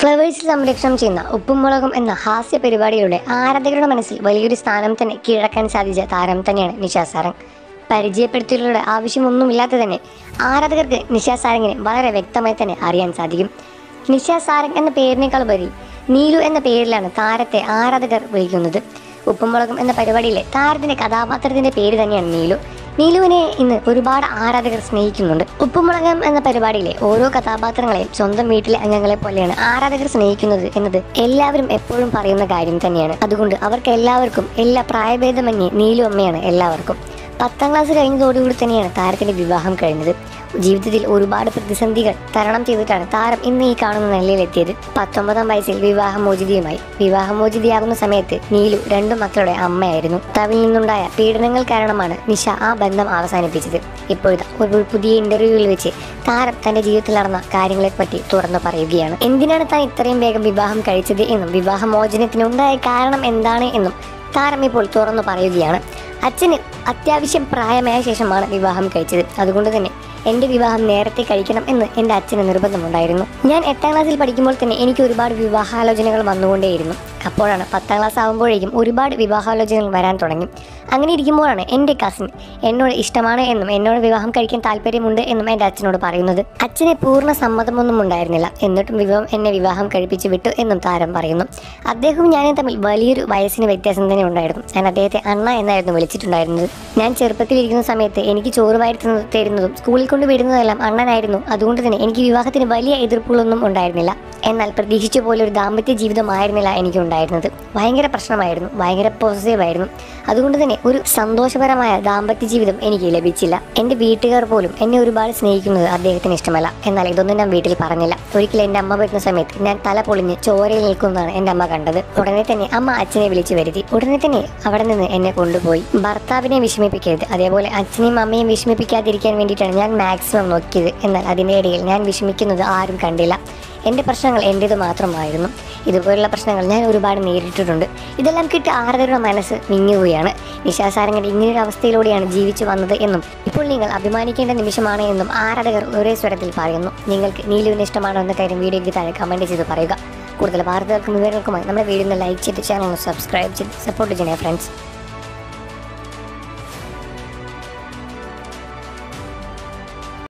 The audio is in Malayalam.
ഫ്ലവേഴ്സിൽ സംരക്ഷണം ചെയ്യുന്ന ഉപ്പും മുളകും എന്ന ഹാസ്യ പരിപാടിയിലൂടെ ആരാധകരുടെ മനസ്സിൽ വലിയൊരു സ്ഥാനം തന്നെ കീഴടക്കാൻ സാധിച്ച താരം തന്നെയാണ് നിഷ സാരംഗ് പരിചയപ്പെടുത്തലുകളുടെ ആവശ്യമൊന്നുമില്ലാതെ തന്നെ ആരാധകർക്ക് നിഷ സാരംഗിനെ വളരെ വ്യക്തമായി തന്നെ അറിയാൻ സാധിക്കും നിഷ സാരംഗ് എന്ന പേരിനേക്കാൾ ഉപരി നീലു എന്ന പേരിലാണ് താരത്തെ ആരാധകർ വിളിക്കുന്നത് ഉപ്പുമുളകും എന്ന പരിപാടിയിലെ താരത്തിന്റെ കഥാപാത്രത്തിന്റെ പേര് തന്നെയാണ് നീലു നീലുവിനെ ഇന്ന് ഒരുപാട് ആരാധകർ സ്നേഹിക്കുന്നുണ്ട് ഉപ്പുമുളകം എന്ന പരിപാടിയിലെ ഓരോ കഥാപാത്രങ്ങളെയും സ്വന്തം വീട്ടിലെ അംഗങ്ങളെ പോലെയാണ് ആരാധകർ സ്നേഹിക്കുന്നത് എന്നത് എല്ലാവരും എപ്പോഴും പറയുന്ന കാര്യം തന്നെയാണ് അതുകൊണ്ട് അവർക്ക് എല്ലാവർക്കും എല്ലാ പ്രായഭേദമന്യേ നീലു അമ്മയാണ് എല്ലാവർക്കും പത്താം ക്ലാസ് കഴിഞ്ഞതോടുകൂടി തന്നെയാണ് താരത്തിന്റെ വിവാഹം കഴിഞ്ഞത് ജീവിതത്തിൽ ഒരുപാട് പ്രതിസന്ധികൾ തരണം ചെയ്തിട്ടാണ് താരം ഇന്ന് ഈ കാണുന്ന നിലയിലെത്തിയത് പത്തൊമ്പതാം വയസ്സിൽ വിവാഹമോചിതയുമായി വിവാഹമോചിതയാകുന്ന സമയത്ത് നീലു രണ്ടു മക്കളുടെ അമ്മയായിരുന്നു തവിൽ നിന്നുണ്ടായ പീഡനങ്ങൾ കാരണമാണ് നിഷ ആ ബന്ധം അവസാനിപ്പിച്ചത് ഇപ്പോഴത്തെ ഒരു പുതിയ ഇന്റർവ്യൂവിൽ വെച്ച് താരം തന്റെ ജീവിതത്തിൽ നടന്ന കാര്യങ്ങളെപ്പറ്റി തുറന്നു പറയുകയാണ് എന്തിനാണ് താൻ ഇത്രയും വേഗം വിവാഹം കഴിച്ചത് എന്നും വിവാഹമോചനത്തിനുണ്ടായ കാരണം എന്താണ് എന്നും താരം ഇപ്പോൾ തുറന്നു പറയുകയാണ് അച്ഛന് അത്യാവശ്യം പ്രായമായ ശേഷമാണ് വിവാഹം കഴിച്ചത് അതുകൊണ്ട് തന്നെ എൻ്റെ വിവാഹം നേരത്തെ കഴിക്കണം എന്ന് എൻ്റെ അച്ഛന് നിർബന്ധമുണ്ടായിരുന്നു ഞാൻ എട്ടാം ക്ലാസ്സിൽ പഠിക്കുമ്പോൾ തന്നെ എനിക്ക് ഒരുപാട് വിവാഹാലോചനകൾ വന്നുകൊണ്ടേയിരുന്നു അപ്പോഴാണ് പത്താം ക്ലാസ് ആകുമ്പോഴേക്കും ഒരുപാട് വിവാഹാലോചനകൾ വരാൻ തുടങ്ങി അങ്ങനെ ഇരിക്കുമ്പോഴാണ് എൻ്റെ കസിൻ എന്നോട് ഇഷ്ടമാണ് എന്നും എന്നോട് വിവാഹം കഴിക്കാൻ താല്പര്യമുണ്ട് എന്നും എൻ്റെ അച്ഛനോട് പറയുന്നത് അച്ഛന് പൂർണ്ണ സമ്മതമൊന്നും ഉണ്ടായിരുന്നില്ല എന്നിട്ടും വിവാഹം എന്നെ വിവാഹം കഴിപ്പിച്ച് വിട്ടു എന്നും താരം പറയുന്നു അദ്ദേഹവും ഞാനും തമ്മിൽ വലിയൊരു വയസ്സിന് വ്യത്യാസം തന്നെ ഉണ്ടായിരുന്നു ഞാൻ അദ്ദേഹത്തെ അണ്ണ എന്നായിരുന്നു വിളിച്ചിട്ടുണ്ടായിരുന്നത് ഞാൻ ചെറുപ്പത്തിൽ ഇരിക്കുന്ന സമയത്ത് എനിക്ക് ചോറ് വാരി തരുന്നതും സ്കൂളിൽ കൊണ്ട് വിടുന്നതെല്ലാം അണ്ണനായിരുന്നു അതുകൊണ്ട് തന്നെ എനിക്ക് വിവാഹത്തിന് വലിയ എതിർപ്പുകളൊന്നും ഉണ്ടായിരുന്നില്ല എന്നാൽ പ്രതീക്ഷിച്ച പോലെ ഒരു ദാമ്പത്യ ജീവിതമായിരുന്നില്ല എനിക്ക് ഉണ്ടായിരുന്നത് ഭയങ്കര പ്രശ്നമായിരുന്നു ഭയങ്കര പോസിറ്റീവ് ആയിരുന്നു അതുകൊണ്ട് തന്നെ ഒരു സന്തോഷപരമായ ദാമ്പത്യ ജീവിതം എനിക്ക് ലഭിച്ചില്ല എൻ്റെ വീട്ടുകാർ പോലും എന്നെ ഒരുപാട് സ്നേഹിക്കുന്നത് അദ്ദേഹത്തിന് ഇഷ്ടമല്ല എന്നാൽ ഇതൊന്നും ഞാൻ വീട്ടിൽ പറഞ്ഞില്ല ഒരിക്കലും എൻ്റെ അമ്മ വരുന്ന സമയത്ത് ഞാൻ തല പൊളിഞ്ഞ് ചോരയിൽ നിൽക്കുന്നതാണ് എൻ്റെ അമ്മ കണ്ടത് ഉടനെ തന്നെ അമ്മ അച്ഛനെ വിളിച്ചു വരുത്തി ഉടനെ തന്നെ അവിടെ നിന്ന് എന്നെ കൊണ്ടുപോയി ഭർത്താവിനെ വിഷമിപ്പിക്കരുത് അതേപോലെ അച്ഛനെയും അമ്മയും വിഷമിപ്പിക്കാതിരിക്കാൻ വേണ്ടിയിട്ടാണ് ഞാൻ മാക്സിമം നോക്കിയത് എന്നാൽ അതിൻ്റെ ഇടയിൽ ഞാൻ വിഷമിക്കുന്നത് ആരും കണ്ടില്ല എൻ്റെ പ്രശ്നങ്ങൾ എൻ്റേത് മാത്രമായിരുന്നു ഇതുപോലുള്ള പ്രശ്നങ്ങൾ ഞാൻ ഒരുപാട് നേരിട്ടിട്ടുണ്ട് ഇതെല്ലാം കിട്ടി ആരാധകരുടെ മനസ്സ് വിങ്ങുകയാണ് നിശാസാരങ്ങൾ ഇങ്ങനൊരു അവസ്ഥയിലൂടെയാണ് ജീവിച്ചു വന്നത് എന്നും ഇപ്പോൾ നിങ്ങൾ അഭിമാനിക്കേണ്ട നിമിഷമാണ് എന്നും ആരാധകർ ഒരേ സ്വരത്തിൽ പറയുന്നു നിങ്ങൾക്ക് നീലുവിന് ഇഷ്ടമാണോ എന്ന കാര്യം വീഡിയോയ്ക്ക് താഴെ കമൻറ്റ് ചെയ്ത് പറയുക കൂടുതൽ വാർത്തകൾക്കും വിവരങ്ങൾക്കുമായി നമ്മുടെ വീഡിയോ ലൈക്ക് ചെയ്ത് ചാനൽ സബ്സ്ക്രൈബ് ചെയ്ത് സപ്പോർട്ട് ചെയ്യണേ ഫ്രണ്ട്സ്